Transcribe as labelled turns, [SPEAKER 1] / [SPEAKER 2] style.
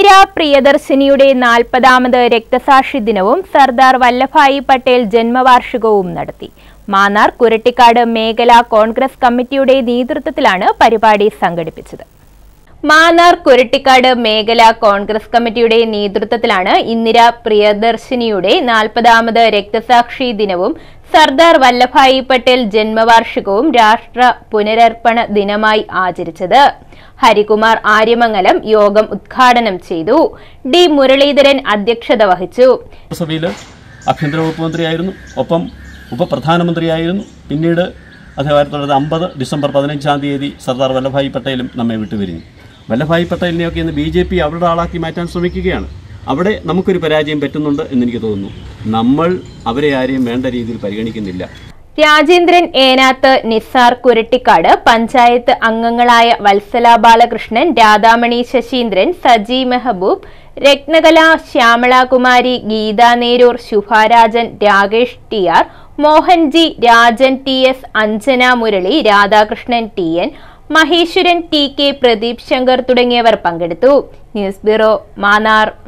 [SPEAKER 1] ഇന്ദിര പ്രിയദർശിനിയുടെ നാൽപ്പതാമത് രക്തസാക്ഷി ദിനവും സർദാർ വല്ലഭായി പട്ടേൽ ജന്മവാർഷികവും നടത്തി മാന്നാർ കുരട്ടിക്കാട് മേഖലാ കോൺഗ്രസ് കമ്മിറ്റിയുടെ നേതൃത്വത്തിലാണ് പരിപാടി സംഘടിപ്പിച്ചത് മാന്നാർ കുരട്ടിക്കാട് മേഖലാ കോൺഗ്രസ് കമ്മിറ്റിയുടെ നേതൃത്വത്തിലാണ് ഇന്ദിര പ്രിയദർശിനിയുടെ നാൽപ്പതാമത് രക്തസാക്ഷി ദിനവും സർദാർ വല്ലഭായി പട്ടേൽ ജന്മവാർഷികവും രാഷ്ട്ര പുനരർപ്പണ ദിനമായി ആചരിച്ചത് ഹരികുമാർ ആര്യമംഗലം യോഗം ഉദ്ഘാടനം ചെയ്തു ഡി മുരളീധരൻ അധ്യക്ഷത വഹിച്ചു
[SPEAKER 2] സഭയിൽ ആഭ്യന്തര വകുപ്പ് മന്ത്രിയായിരുന്നു ഒപ്പം ഉപപ്രധാനമന്ത്രിയായിരുന്നു പിന്നീട് അദ്ദേഹം ആയിരത്തി തൊള്ളായിരത്തി അമ്പത് ഡിസംബർ പതിനഞ്ചാം തീയതി സർദാർ വല്ലഭായി പട്ടേലും നമ്മെ വിട്ടുപിരിഞ്ഞു വല്ലഭായി പട്ടേലിനെയൊക്കെ ഇന്ന് ബി ജെ പി അവരുടെ ആളാക്കി മാറ്റാൻ ശ്രമിക്കുകയാണ് അവിടെ നമുക്കൊരു പരാജയം പറ്റുന്നുണ്ട് എന്നെനിക്ക് തോന്നുന്നു നമ്മൾ അവരെ ആരെയും വേണ്ട രീതിയിൽ പരിഗണിക്കുന്നില്ല
[SPEAKER 1] രാജേന്ദ്രൻ ഏനാത്ത് നിസാർ കുരട്ടിക്കാട് പഞ്ചായത്ത് അംഗങ്ങളായ Vatsala Balakrishnan Radhamani Sasheendran Saji Mehaboob Ratnakala Shyamalakumari Geetha Neroor Shubharajan Rakesh T R Mohanji Rajan T S Anjana Murali Radhakrishnan T N Maheshwaran T K Pradeep Shankar തുടങ്ങിയവർ പങ്കെടുത്തു ന്യൂസ് ബ്യൂറോ മാന്നാർ